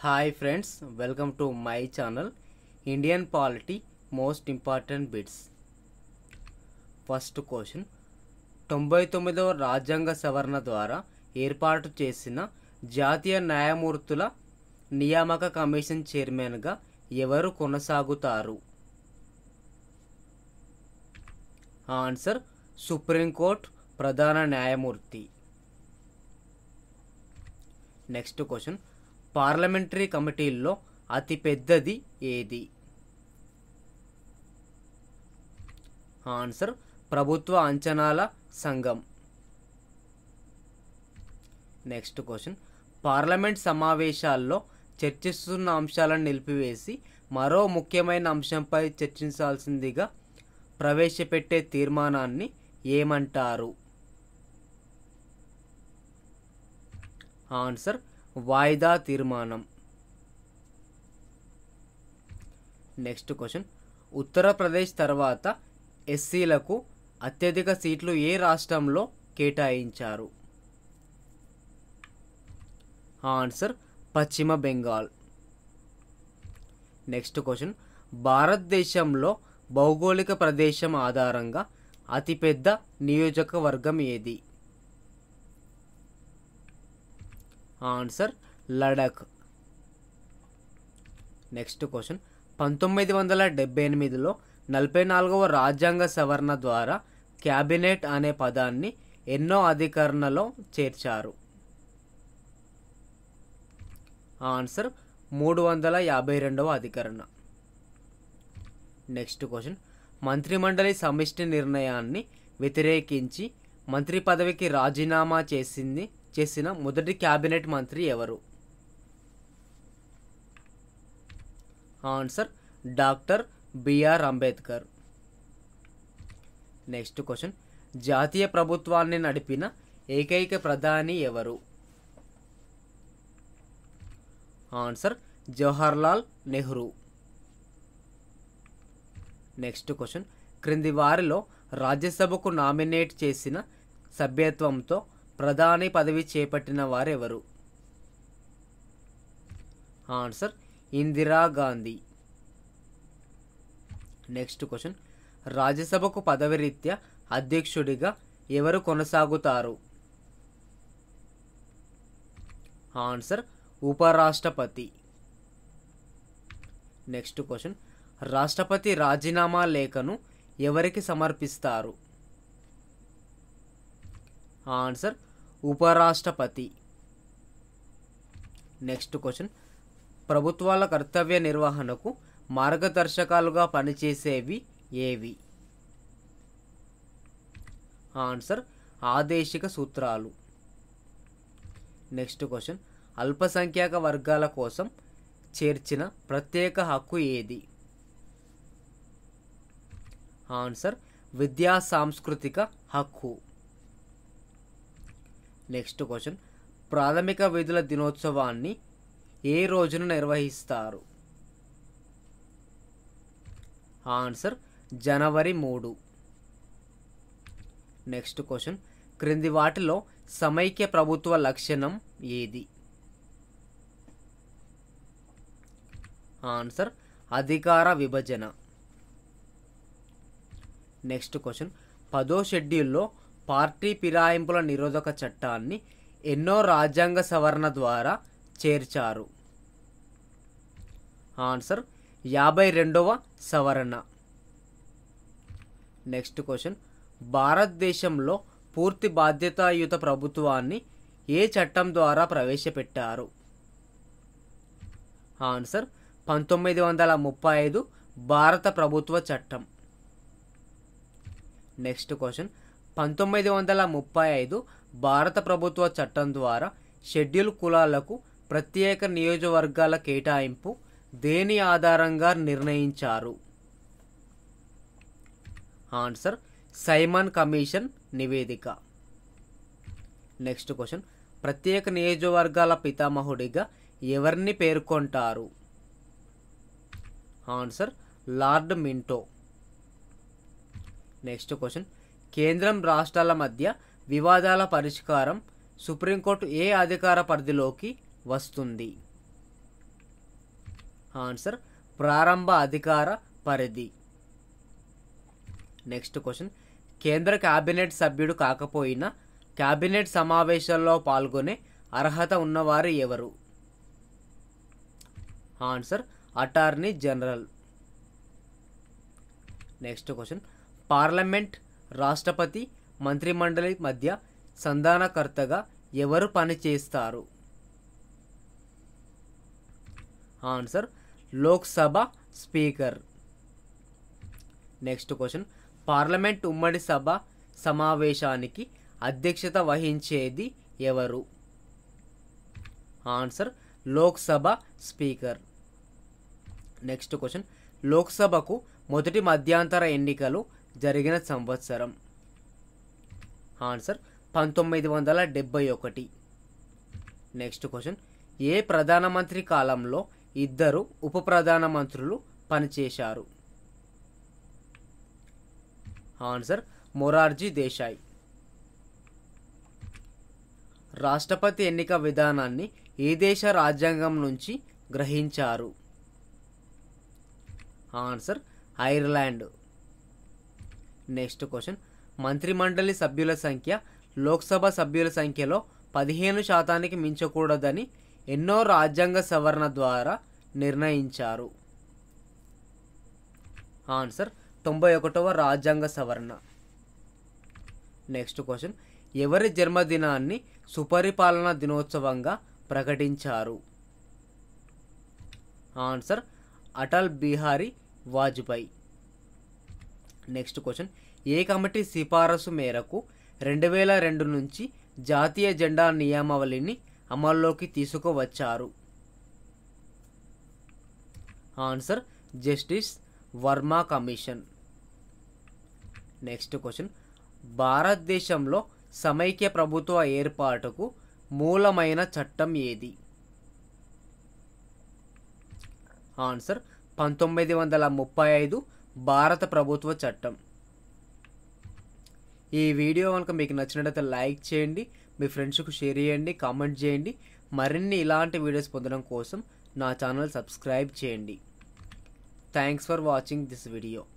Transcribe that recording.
hi friends welcome to my channel Indian polity most important bits first question తొంభై తొమ్మిదవ రాజ్యాంగ సవరణ ద్వారా ఏర్పాటు చేసిన జాతీయ న్యాయమూర్తుల నియామక కమిషన్ చైర్మన్గా ఎవరు కొనసాగుతారు ఆన్సర్ సుప్రీంకోర్టు ప్రధాన న్యాయమూర్తి నెక్స్ట్ క్వశ్చన్ పార్లమెంటరీ కమిటీల్లో అతి పెద్దది ఏది ఆన్సర్ ప్రభుత్వ అంచనాల సంఘం నెక్స్ట్ క్వశ్చన్ పార్లమెంట్ సమావేశాల్లో చర్చిస్తున్న అంశాలను నిలిపివేసి మరో ముఖ్యమైన అంశంపై చర్చించాల్సిందిగా ప్రవేశపెట్టే తీర్మానాన్ని ఏమంటారు ఆన్సర్ వాయిదా తీర్మానం నెక్స్ట్ క్వశ్చన్ ఉత్తరప్రదేశ్ తర్వాత ఎస్సీలకు అత్యధిక సీట్లు ఏ రాష్ట్రంలో కేటాయించారు ఆన్సర్ పశ్చిమ బెంగాల్ నెక్స్ట్ క్వశ్చన్ భారతదేశంలో భౌగోళిక ప్రదేశం ఆధారంగా అతిపెద్ద నియోజకవర్గం ఏది ఆన్సర్ లడఖ్ నెక్స్ట్ క్వశ్చన్ పంతొమ్మిది వందల డెబ్బై ఎనిమిదిలో నలభై నాలుగవ రాజ్యాంగ సవరణ ద్వారా క్యాబినెట్ అనే పదాన్ని ఎన్నో అధికరణలో చేర్చారు ఆన్సర్ మూడు వందల యాభై రెండవ అధికరణ నెక్స్ట్ క్వశ్చన్ మంత్రిమండలి సమిష్టి నిర్ణయాన్ని వ్యతిరేకించి మంత్రి పదవికి రాజీనామా చేసింది చేసిన మొదటి క్యాబినెట్ మంత్రి ఎవరు answer doctor BR Ambedkar next question జాతీయ ప్రభుత్వాన్ని నడిపిన ఏకైక ప్రధాని ఎవరు answer Jawaharlal Nehru next question క్రింది వారిలో రాజ్యసభకు నామినేట్ చేసిన సభ్యత్వంతో ప్రధాని పదవి చేపట్టిన వారెవరు ఆన్సర్ ఇందిరాగాంధీ నెక్స్ట్ క్వశ్చన్ రాజ్యసభకు పదవిరీత్యా అధ్యక్షుడిగా ఎవరు కొనసాగుతారు ఆన్సర్ ఉపరాష్ట్రపతి నెక్స్ట్ క్వశ్చన్ రాష్ట్రపతి రాజీనామా లేఖను ఎవరికి సమర్పిస్తారు ఆన్సర్ ఉపరాష్ట్రపతి నెక్స్ట్ క్వశ్చన్ ప్రభుత్వాల కర్తవ్య నిర్వహణకు మార్గదర్శకాలుగా పనిచేసేవి ఏవి ఆన్సర్ ఆదేశిక సూత్రాలు నెక్స్ట్ క్వశ్చన్ అల్పసంఖ్యాక వర్గాల కోసం చేర్చిన ప్రత్యేక హక్కు ఏది ఆన్సర్ విద్యా సాంస్కృతిక హక్కు నెక్స్ట్ క్వశ్చన్ ప్రాథమిక విధుల దినోత్సవాన్ని ఏ రోజున నిర్వహిస్తారు ఆన్సర్ జనవరి మూడు నెక్స్ట్ క్వశ్చన్ క్రింది వాటిలో సమైక్య ప్రభుత్వ లక్షణం ఏది ఆన్సర్ అధికార విభజన నెక్స్ట్ క్వశ్చన్ పదో షెడ్యూల్లో పార్టీ ఫిరాయింపుల నిరోధక చట్టాన్ని ఎన్నో రాజ్యాంగ సవరణ ద్వారా చేర్చారు ఆన్సర్ యాభై రెండవ సవరణ నెక్స్ట్ క్వశ్చన్ భారతదేశంలో పూర్తి బాధ్యతాయుత ప్రభుత్వాన్ని ఏ చట్టం ద్వారా ప్రవేశపెట్టారు ఆన్సర్ పంతొమ్మిది వందల ముప్పై ఐదు భారత ప్రభుత్వ చట్టం నెక్స్ట్ క్వశ్చన్ పంతొమ్మిది వందల ముప్పై ఐదు భారత ప్రభుత్వ చట్టం ద్వారా షెడ్యూల్ కులాలకు ప్రత్యేక నియోజకవర్గాల కేటాయింపు దేని ఆధారంగా నిర్ణయించారు ఆన్సర్ సైమన్ కమిషన్ నివేదిక నెక్స్ట్ క్వశ్చన్ ప్రత్యేక నియోజకవర్గాల పితామహుడిగా ఎవరిని పేర్కొంటారు answer Lord Minto next question కేంద్రం రాష్ట్రాల మధ్య వివాదాల పరిష్కారం సుప్రీంకోర్టు ఏ అధికార పరిధిలోకి వస్తుంది ఆన్సర్ ప్రారంభ అధికార పరిధి నెక్స్ట్ క్వశ్చన్ కేంద్ర కేబినెట్ సభ్యుడు కాకపోయినా కేబినెట్ సమావేశాల్లో పాల్గొనే అర్హత ఉన్నవారు ఎవరు answer attorney general next question parliament రాష్ట్రపతి మంత్రిమండలి మధ్య సంధానకర్తగా ఎవరు పనిచేస్తారు answer Lok Sabha speaker next question parliament ఉమ్మడి సభ సమావేశానికి అధ్యక్షత వహించేది ఎవరు answer Lok Sabha speaker next question లోక్సభకు మొదటి మధ్యాంతర ఎన్నికలు జరిగిన సంవత్సరం ఆన్సర్ పంతొమ్మిది వందల డెబ్బై ఒకటి నెక్స్ట్ క్వశ్చన్ ఏ ప్రధానమంత్రి కాలంలో ఇద్దరు ఉప ప్రధానమంత్రులు పనిచేశారు ఆన్సర్ మొరార్జీ దేశాయ్ రాష్ట్రపతి ఎన్నిక విధానాన్ని ఏ దేశ రాజ్యాంగం నుంచి గ్రహించారు ఆన్సర్ ఐర్లాండ్ నెక్స్ట్ క్వశ్చన్ మంత్రిమండలి సభ్యుల సంఖ్య లోక్సభ సభ్యుల సంఖ్యలో పదిహేను శాతానికి మించకూడదని ఎన్నో రాజ్యాంగ సవరణ ద్వారా నిర్ణయించారు ఆన్సర్ తొంభై ఒకటవ రాజ్యాంగ సవరణ నెక్స్ట్ క్వశ్చన్ ఎవరి జన్మదినాన్ని సుపరిపాలన దినోత్సవంగా ప్రకటించారు answer Atal Bihari Vajpayee next question ఏ కమిటీ సిఫారసు మేరకు రెండు వేల రెండు నుంచి జాతీయ జెండా నియమావళిని అమల్లోకి తీసుకువచ్చారు answer justice Varma commission next question భారతదేశంలో సమైక్య ప్రభుత్వ ఏర్పాటుకు మూలమైన చట్టం ఏది ఆన్సర్ పంతొమ్మిది వందల ముప్పై ఐదు భారత ప్రభుత్వ చట్టం ఈ వీడియో కనుక మీకు నచ్చినట్లయితే లైక్ చేయండి మీ ఫ్రెండ్స్కు షేర్ చేయండి కామెంట్ చేయండి మరిన్ని ఇలాంటి వీడియోస్ పొందడం కోసం నా ఛానల్ సబ్స్క్రైబ్ చేయండి thanks for watching this video